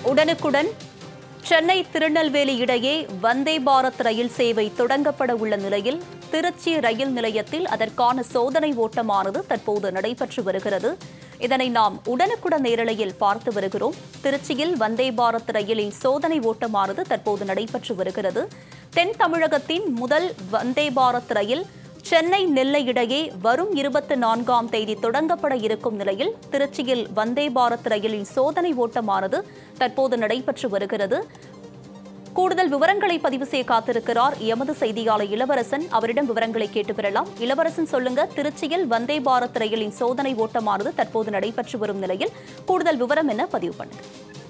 உடனுக்குடன் சென்னை திருநெல்வேலி இடையே வந்தே பாரத் ரயில் சேவை தொடங்கப்பட உள்ள நிலையில் திருச்சி ரயில் நிலையத்தில் அதற்கான சோதனை ஓட்டமானது தற்போது நடைபெற்று வருகிறது இதனை நாம் உடனுக்குடன் நேரலையில் பார்த்து வருகிறோம் திருச்சியில் வந்தே பாரத் ரயிலில் சோதனை ஓட்டமானது தற்போது நடைபெற்று வருகிறது தென் தமிழகத்தின் முதல் வந்தே பாரத் ரயில் சென்னை நெல்லை இடையே வரும் இருபத்தி நான்காம் தேதி தொடங்கப்பட இருக்கும் நிலையில் திருச்சியில் வந்தே பாரத் ரயிலின் சோதனை ஓட்டமானது தற்போது நடைபெற்று வருகிறது கூடுதல் விவரங்களை பதிவு செய்ய காத்திருக்கிறார் எமது செய்தியாளர் இளவரசன் அவரிடம் விவரங்களை கேட்டு பெறலாம் இளவரசன் சொல்லுங்க திருச்சியில் வந்தே பாரத் ரயிலின் சோதனை ஓட்டமானது தற்போது நடைபெற்று வரும் நிலையில் கூடுதல் விவரம் என்ன பதிவு பண்ணுங்க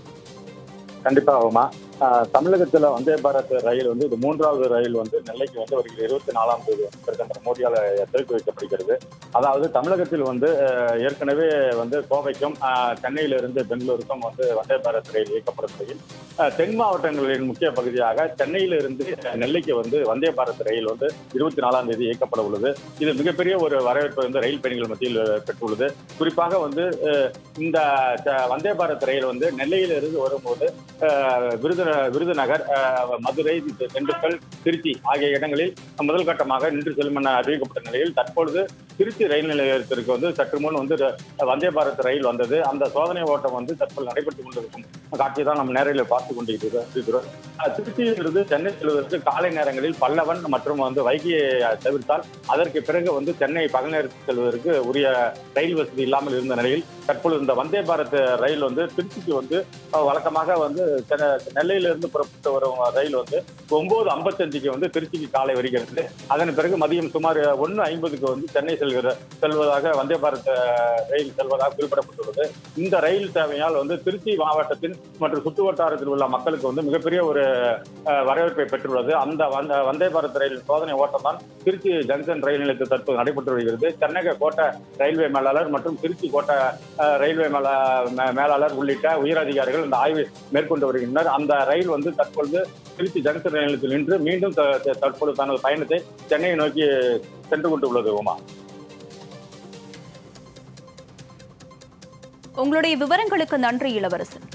கண்டிப்பா ஆகுமா ஆஹ் தமிழகத்துல வந்தே பாரத் ரயில் வந்து இது மூன்றாவது ரயில் வந்து நெல்லைக்கு வந்து வருகிற இருபத்தி நாலாம் தேதி வந்து பிரதமர் மோடியால் திறந்து வைக்கப்படுகிறது அதாவது தமிழகத்தில் வந்து ஆஹ் ஏற்கனவே வந்து கோவைக்கும் ஆஹ் சென்னையிலிருந்து பெங்களூருக்கும் வந்து வந்தே பாரத் ரயில் இயக்கப்படும் நிலையில் ஆஹ் தென் மாவட்டங்களின் முக்கிய பகுதியாக சென்னையிலிருந்து நெல்லைக்கு வந்து வந்தே பாரத் ரயில் வந்து இருபத்தி நாலாம் தேதி இயக்கப்பட உள்ளது இது மிகப்பெரிய ஒரு வரவேற்பை வந்து ரயில் பயணிகள் மத்தியில் பெற்றுள்ளது குறிப்பாக வந்து ஆஹ் இந்த ச- வந்தே பாரத் ரயில் வந்து நெல்லையிலிருந்து வரும்போது ஆஹ் விருது விருதுநகர் ஆஹ் மதுரை திண்டுக்கல் திருச்சி ஆகிய இடங்களில் முதல் கட்டமாக நின்று செல்லும் என அறிவிக்கப்பட்ட நிலையில் தற்பொழுது திருச்சி ரயில் நிலையத்திற்கு வந்து சற்று முன் வந்து வந்தே பாரத் ரயில் வந்தது அந்த சோதனை ஓட்டம் வந்து தற்போது நடைபெற்றுக் கொண்டிருக்கும் காட்சியை தான் நம்ம நேரில் பார்த்து கொண்டு இருக்கிறோம் ஆஹ் திருச்சியிலிருந்து சென்னை செல்வதற்கு காலை நேரங்களில் பல்லவன் மற்றும் வந்து வைகியை தவிர்த்தால் அதற்கு பிறகு வந்து சென்னை பகல் நேரத்துக்கு செல்வதற்கு உரிய ரயில் வசதி இல்லாமல் இருந்த நிலையில் தற்பொழுது இந்த வந்தே பாரத் ரயில் வந்து திருச்சிக்கு வந்து அஹ், வழக்கமாக வந்து சென்னை- நெல்லையிலிருந்து புறப்பட்டு வரும் ரயில் வந்து ஒன்பது ஐம்பத்தஞ்சுக்கு வந்து திருச்சிக்கு காலை வருகிறது அதன் பிறகு மதியம் சுமார் ஒன்று ஐம்பதுக்கு வந்து சென்னை செல்கிற செல்வதாக வந்தே பாரத் அஹ், ரயில் செல்வதாக குறிப்பிடப்பட்டுள்ளது இந்த ரயில் சேவையால் வந்து திருச்சி மாவட்டத்தின் மற்றும் சுற்று வட்டாரத்தில் உள்ள மக்களுக்கு வந்து மிகப்பெரிய ஒரு அஹ், வரவேற்பை பெற்றுள்ளது அந்த வந்த வந்தே பாரத் ரயில் சோதனை ஓட்டம் தான் திருச்சி ஜங்ஷன் ரயில் நிலையத்தில் தற்போது நடைபெற்று வருகிறது சென்னை கோட்ட ரயில்வே மேலாளர் மற்றும் திருச்சி கோட்ட அஹ், ரயில்வே மேலா மே- மேலாளர் உள்ளிட்ட உயரதிகாரிகள் இந்த ஆய்வு மேற்கொண்டு வருகின்றனர் அந்த ரயில் வந்து தற்பொழுது திருச்சி ஜங்ஷன் ரயில் நிலையத்தில் நின்று மீண்டும் த- த- தற்பொழுது தனது பயணத்தை சென்னையை நோக்கி சென்று கொண்டுள்ளது உமா உங்களுடைய விவரங்களுக்கு நன்றி இளவரசன்